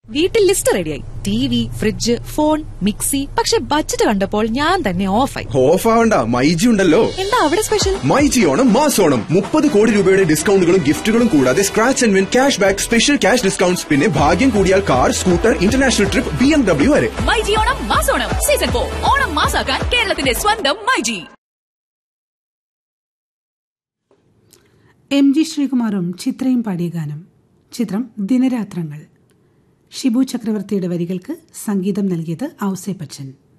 വീട്ടിൽ ലിസ്റ്റ് റെഡിയായി T V fridge phone mixie പക്ഷെ ബഡ്ജറ്റ് കണ്ടപ്പോൾ ഞാൻ തന്നെ ഓഫായി ഓഫ് ആവണ്ട മൈജി ഉണ്ടല്ലോ എന്താ അവിടെ special myG Onam mass Onam മുപ്പത് കോടി രൂപയുടെ ഡിസ്കൗണ്ടുകളും ഗിഫ്റ്റുകളും കൂടാതെ scratch and win cash back special cash discounts പിന്നെ ഭാഗ്യം കൂടിയാൽ car scooter international trip B M W വരെ മൈജി ഓണം മാസോണം സീസൺ ഫോർ ഓണം മാസാക്കാൻ കേരളത്തിന്റെ സ്വന്തം മൈജി എം ജി ശ്രീകുമാറും ചിത്രയും പാടിയ ഗാനം ചിത്രം ദിനരാത്രങ്ങൾ ഷിബു ചക്രവർത്തിയുടെ വരികൾക്ക് സംഗീതം നൽകിയത് ഔസേ ബച്ചൻ